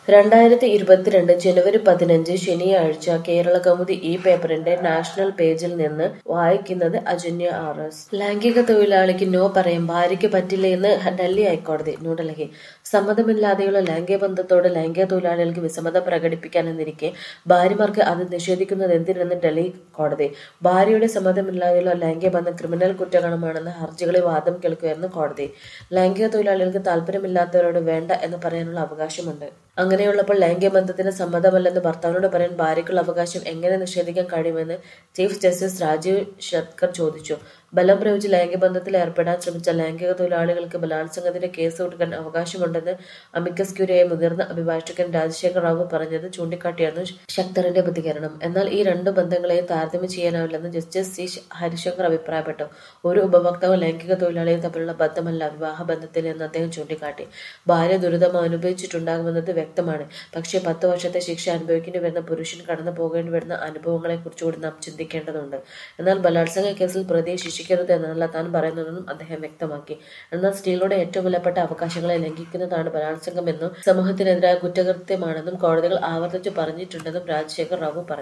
രണ്ടായിരത്തി ഇരുപത്തിരണ്ട് ജനുവരി പതിനഞ്ച് ശനിയാഴ്ച കേരളകൗമുദി ഈ പേപ്പറിന്റെ നാഷണൽ പേജിൽ നിന്ന് വായിക്കുന്നത് അജന്യ ആർ എസ് ലൈംഗിക തൊഴിലാളിക്ക് നോ പറയാൻ ഭാര്യയ്ക്ക് പറ്റില്ലെന്ന് ഡൽഹി ഹൈക്കോടതി ന്യൂഡൽഹി സമ്മതമില്ലാതെയുള്ള ലൈംഗിക ബന്ധത്തോട് ലൈംഗിക തൊഴിലാളികൾക്ക് വിസമ്മതം പ്രകടിപ്പിക്കാനെന്നിരിക്കെ ഭാര്യമാർക്ക് അത് നിഷേധിക്കുന്നത് എന്തിനെന്ന് ഡൽഹി കോടതി ഭാര്യയുടെ സമ്മതമില്ലാതെയുള്ള ലൈംഗിക ബന്ധം ക്രിമിനൽ കുറ്റകരമാണെന്ന് ഹർജികളിൽ വാദം കേൾക്കുകയായിരുന്നു കോടതി ലൈംഗിക തൊഴിലാളികൾക്ക് താല്പര്യമില്ലാത്തവരോട് വേണ്ട എന്ന് പറയാനുള്ള അവകാശമുണ്ട് അങ്ങനെയുള്ളപ്പോൾ ലൈംഗിക ബന്ധത്തിന് സമ്മതമല്ലെന്ന് ഭർത്താവിനോട് പറയാൻ ഭാര്യയ്ക്കുള്ള അവകാശം എങ്ങനെ നിഷേധിക്കാൻ കഴിയുമെന്ന് ചീഫ് ജസ്റ്റിസ് രാജീവ് ഷത്കർ ചോദിച്ചു ബലം പ്രയോഗിച്ച് ലൈംഗിക ബന്ധത്തിൽ ഏർപ്പെടാൻ ശ്രമിച്ച ലൈംഗിക തൊഴിലാളികൾക്ക് ബലാത്സംഗത്തിന് കേസ് കൊടുക്കാൻ അവകാശമുണ്ടെന്ന് അമിക്കസ് ക്യൂരിയായ മുതിർന്ന അഭിഭാഷകൻ രാജശേഖർ റാവു പറഞ്ഞത് ചൂണ്ടിക്കാട്ടിയായിരുന്നു ശക്തറിന്റെ പ്രതികരണം എന്നാൽ ഈ രണ്ട് ബന്ധങ്ങളെയും താരതമ്യം ചെയ്യാനാവില്ലെന്ന് ജസ്റ്റിസ് സി ഹരിശങ്കർ അഭിപ്രായപ്പെട്ടു ഒരു ഉപഭോക്താവ് ലൈംഗിക തൊഴിലാളിയും തമ്മിലുള്ള ബന്ധമല്ല വിവാഹ ബന്ധത്തിൽ എന്ന് അദ്ദേഹം ചൂണ്ടിക്കാട്ടി ഭാര്യ ദുരിതം അനുഭവിച്ചിട്ടുണ്ടാകുമെന്നത് വ്യക്തമാണ് പക്ഷേ പത്ത് വർഷത്തെ ശിക്ഷ അനുഭവിക്കേണ്ടി വരുന്ന പുരുഷൻ കടന്നു പോകേണ്ടി വരുന്ന അനുഭവങ്ങളെ കുറിച്ചുകൂടി നാം ചിന്തിക്കേണ്ടതുണ്ട് എന്നാൽ ബലാത്സംഗ കേസിൽ പ്രതിയെ ശിക്ഷിക്കരുത് എന്നല്ല താൻ പറയുന്നതെന്നും അദ്ദേഹം വ്യക്തമാക്കി എന്നാൽ സ്ത്രീകളുടെ ഏറ്റവും വിലപ്പെട്ട അവകാശങ്ങളെ ലംഘിക്കുന്നതാണ് ബലാത്സംഗമെന്നും സമൂഹത്തിനെതിരായ കുറ്റകൃത്യമാണെന്നും കോടതികൾ ആവർത്തിച്ചു പറഞ്ഞിട്ടുണ്ടെന്നും രാജശേഖർ റാവു പറഞ്ഞു